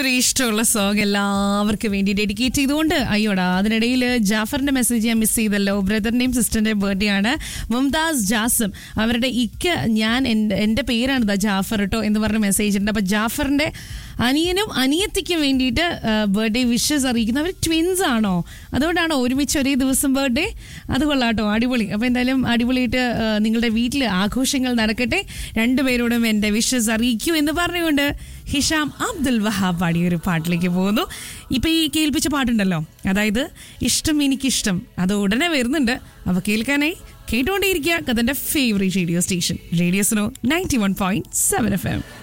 ഒരു ഇഷ്ടമുള്ള സോങ് എല്ലാവർക്കും വേണ്ടി ഡെഡിക്കേറ്റ് ചെയ്തുകൊണ്ട് അയ്യോടാ അതിനിടയിൽ ജാഫറിന്റെ മെസ്സേജ് ഞാൻ മിസ് ചെയ്തല്ലോ ബ്രദറിന്റെയും സിസ്റ്ററിന്റെയും ബർത്ത്ഡേ ആണ് മുംതാസ് ജാസിം അവരുടെ ഇക്ക ഞാൻ എൻ്റെ എൻ്റെ പേരാണ് ദാ ജാഫർ കേട്ടോ എന്ന് പറഞ്ഞ മെസ്സേജ് ഉണ്ട് അപ്പൊ ജാഫറിന്റെ അനിയനും അനിയത്തിക്കും വേണ്ടിയിട്ട് ബർത്ത്ഡേ വിഷസ് അറിയിക്കുന്ന അവർ ട്വിൻസ് ആണോ അതുകൊണ്ടാണോ ഒരുമിച്ച് ഒരേ ദിവസം ബർത്ത്ഡേ അത് കൊള്ളാട്ടോ അടിപൊളി അപ്പോൾ എന്തായാലും അടിപൊളിയായിട്ട് ആ, നിങ്ങളുടെ വീട്ടിൽ ആഘോഷങ്ങൾ നടക്കട്ടെ രണ്ടുപേരോടും എൻ്റെ വിഷസ് അറിയിക്കൂ എന്ന് പറഞ്ഞുകൊണ്ട് ഹിഷാം അബ്ദുൽ വഹാബ് പാടിയ ഒരു പാട്ടിലേക്ക് പോകുന്നു ഇപ്പൊ ഈ കേൾപ്പിച്ച പാട്ടുണ്ടല്ലോ അതായത് ഇഷ്ടം എനിക്കിഷ്ടം അത് ഉടനെ വരുന്നുണ്ട് അവ കേൾക്കാനായി കേട്ടുകൊണ്ടേയിരിക്കുക കഥന്റെ favourite radio station radio Snow ninety one point seven F M